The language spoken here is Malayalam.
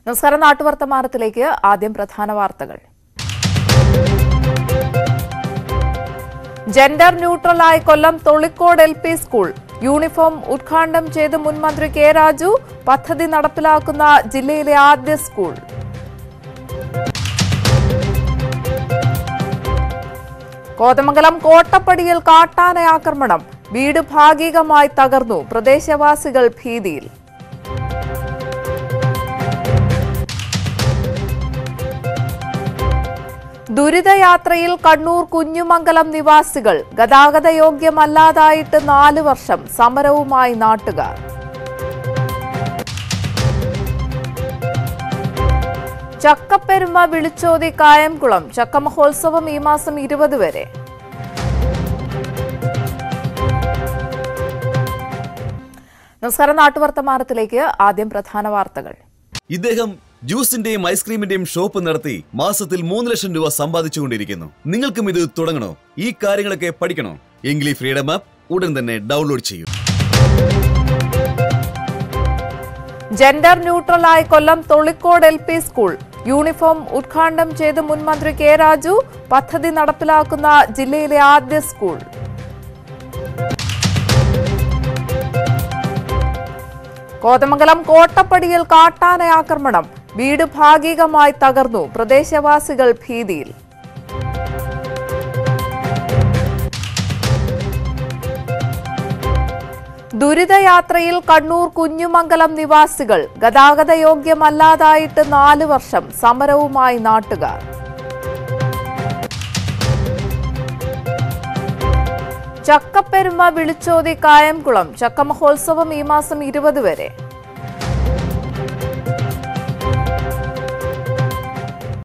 നമസ്കാരം നാട്ടുവർത്തമാനത്തിലേക്ക് ആദ്യം പ്രധാന വാർത്തകൾ ജെൻഡർ ന്യൂട്രലായി Kollam Tholicode L P school uniform ഉദ്ഘാടനം ചെയ്ത് മുൻ മന്ത്രി കെ രാജു പദ്ധതി നടപ്പിലാക്കുന്ന ജില്ലയിലെ ആദ്യ സ്കൂൾ കോതമംഗലം കോട്ടപ്പടിയിൽ കാട്ടാന ആക്രമണം വീട് ഭാഗികമായി തകർന്നു പ്രദേശവാസികൾ ഭീതിയിൽ ദുരിതയാത്രയിൽ കണ്ണൂർ കുഞ്ഞുമംഗലം നിവാസികൾ ഗതാഗത യോഗ്യമല്ലാതായിട്ട് നാല് വർഷം സമരവുമായി നാട്ടുകാർ ചക്കപ്പെരുമ വിളിച്ചോതി കായംകുളം ചക്ക മഹോത്സവം ഈ മാസം ഇരുപത് വരെ നമസ്കാരം നാട്ടുവർത്തമാനത്തിലേക്ക് ആദ്യം പ്രധാന വാർത്തകൾ ഇദ്ദേഹം ജ്യൂസിന്റെയും ഐസ്ക്രീമിന്റെയും ഷോപ്പ് നടത്തി മാസത്തിൽ മൂന്ന് ലക്ഷം രൂപ സമ്പാദിച്ചുകൊണ്ടിരിക്കുന്നു നിങ്ങൾക്കും ഇത് തുടങ്ങണോ ഈ കാര്യങ്ങളൊക്കെ പഠിക്കണോ എങ്കിൽ ഈ ഫ്രീഡം ആപ്പ് ഉടൻ തന്നെ ഡൗൺലോഡ് ചെയ്യൂ ജെൻഡർ ന്യൂട്രലായി Kollam Tholicode L P school uniform ഉദ്ഘാടനം ചെയ്ത് മുൻ മന്ത്രി കെ രാജു പദ്ധതി നടപ്പിലാക്കുന്ന ജില്ലയിലെ ആദ്യ സ്കൂൾ കോതമംഗലം കോട്ടപ്പടിയിൽ കാട്ടാന ആക്രമണം വീട് ഭാഗികമായി തകർന്നു പ്രദേശവാസികൾ ഭീതിയിൽ ദുരിതയാത്രയിൽ കണ്ണൂർ കുഞ്ഞുമംഗലം നിവാസികൾ ഗതാഗത യോഗ്യമല്ലാതായിട്ട് നാല് വർഷം സമരവുമായി നാട്ടുകാർ ചക്കപ്പെരുമ വിളിച്ചോതി കായംകുളം ചക്ക മഹോത്സവം ഈ മാസം ഇരുപത് വരെ